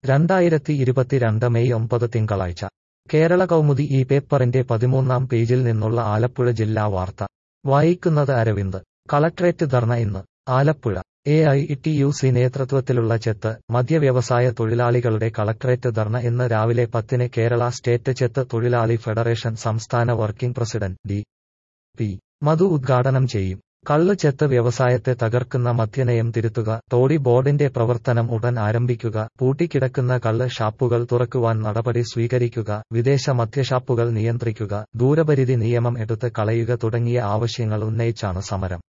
രണ്ടായിരത്തി ഇരുപത്തിരണ്ട് മെയ് ഒമ്പത് തിങ്കളാഴ്ച കേരള കൗമുദി ഈ പേപ്പറിന്റെ പതിമൂന്നാം പേജിൽ നിന്നുള്ള ആലപ്പുഴ ജില്ലാ വാർത്ത വായിക്കുന്നത് അരവിന്ദ് കളക്ട്രേറ്റ് ധർണ ഇന്ന് Alappuzha A I T U C നേതൃത്വത്തിലുള്ള ചെത്ത് മദ്യവ്യവസായ തൊഴിലാളികളുടെ കളക്ട്രേറ്റ് ധർണ ഇന്ന് രാവിലെ പത്തിന് കേരള സ്റ്റേറ്റ് ചെത്ത് തൊഴിലാളി ഫെഡറേഷൻ സംസ്ഥാന working president D P Madhu ഉദ്ഘാടനം ചെയ്യും കള്ള് ചെത്ത് വ്യവസായത്തെ തകർക്കുന്ന മദ്യനയം തിരുത്തുക ടോഡി ബോർഡിന്റെ പ്രവർത്തനം ഉടൻ ആരംഭിക്കുക പൂട്ടിക്കിടക്കുന്ന കള്ള് ഷാപ്പുകൾ തുറക്കുവാൻ നടപടി സ്വീകരിക്കുക വിദേശ മദ്യഷാപ്പുകൾ നിയന്ത്രിക്കുക ദൂരപരിധി നിയമം എടുത്ത് കളയുക തുടങ്ങിയ ആവശ്യങ്ങൾ ഉന്നയിച്ചാണ് സമരം